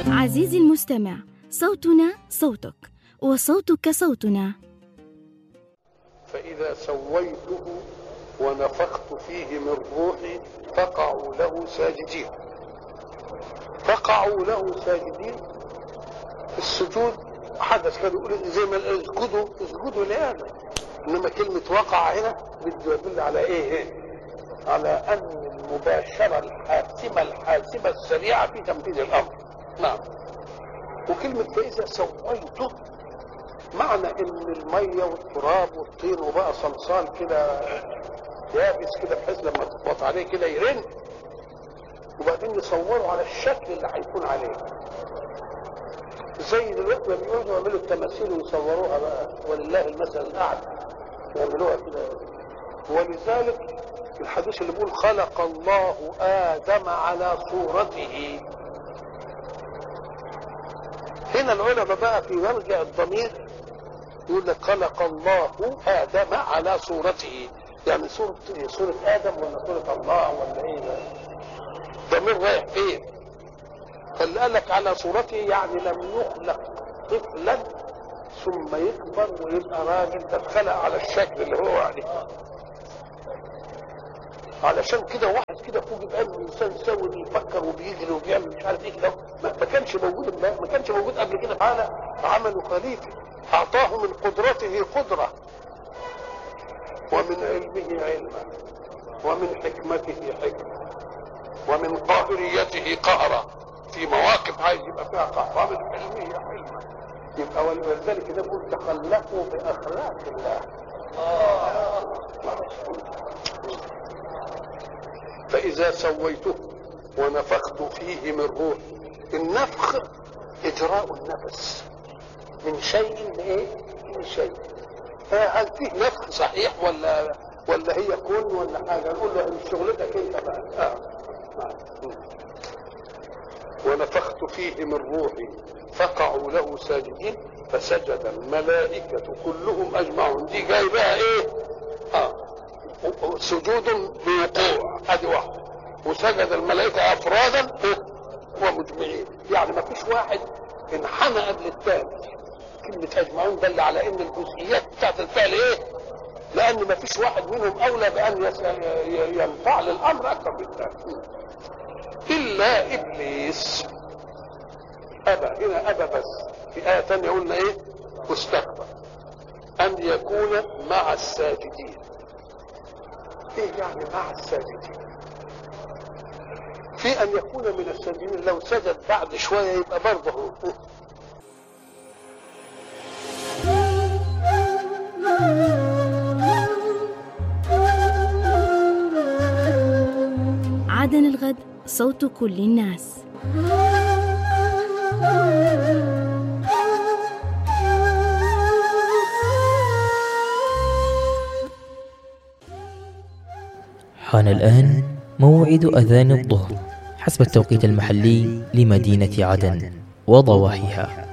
عزيزي المستمع صوتنا صوتك وصوتك صوتنا فإذا سويته ونفخت فيه من روحي فقعوا له ساجدين فقعوا له ساجدين السجود حدث كانوا يقولوا زي ما اسجدوا اسجدوا لآدم انما كلمة وقع هنا بده يدل على ايه؟ على ان المباشرة الحاسمة الحاسمة السريعة في تنفيذ الامر نعم وكلمة فإذا سويته معنى ان المية والتراب والطين وبقى صلصال كده يابس كده بحيث لما تضغط عليه كده يرن وبعدين يصوروا على الشكل اللي هيكون عليه زي دلوقتي ما بيقعدوا يعملوا التماثيل ويصوروها بقى ولله المثل الاعلى يعملوها كده ولذلك الحديث اللي بيقول خلق الله ادم على صورته هنا العلماء بقى في مرجع الضمير يقول لك خلق الله ادم على صورته يعني صورة صورة ادم ولا صورة الله ولا ايه ده؟ ضمير رايح فين؟ فاللي قال لك على صورته يعني لم يخلق طفلا ثم يكبر ويبقى راجل ده اتخلق على الشكل اللي هو عليه علشان كده واحد كده فوق بقلب انسان سوي بيفكر وبيجري وبيعمل مش عارف ايه كده ما ما كانش موجود ما كانش موجود قبل كده تعالى عمله خليفه اعطاه من قدرته قدره ومن علمه علما ومن حكمته حكمه ومن قاهريته قهرا في مواقف عايز يبقى فيها قهر ومن حلمه حلما يبقى ولذلك ده يقول تخلقوا باخلاق الله فإذا سويته ونفخت فيه من روح النفخ إجراء النفس من شيء لإيه؟ من شيء هل فيه نفخ صحيح ولا ولا هي كون ولا حاجة نقول له من شغلتك أنت بقى آه. آه. ونفخت فيه من روحي فقعوا له ساجدين فسجد الملائكة كلهم أجمعون دي جاي بقى إيه؟ آه سجود بوقوع ادي واحده وسجد الملائكه افرادا ومجمعين يعني ما فيش واحد انحنى قبل الثاني كلمه اجمعون دل على ان الجزئيات بتاعت الفعل ايه؟ لان ما فيش واحد منهم اولى بان ينفعل الامر اكثر من الثاني الا ابليس ابى هنا ابى بس في ايه ثانيه قلنا ايه؟ واستكبر ان يكون مع الساجدين ايه يعني مع الساجدين في ان يكون من الساجدين لو سجد بعد شويه يبقى برضه هو عدن الغد صوت كل الناس حان الآن موعد أذان الظهر حسب التوقيت المحلي لمدينة عدن وضواحيها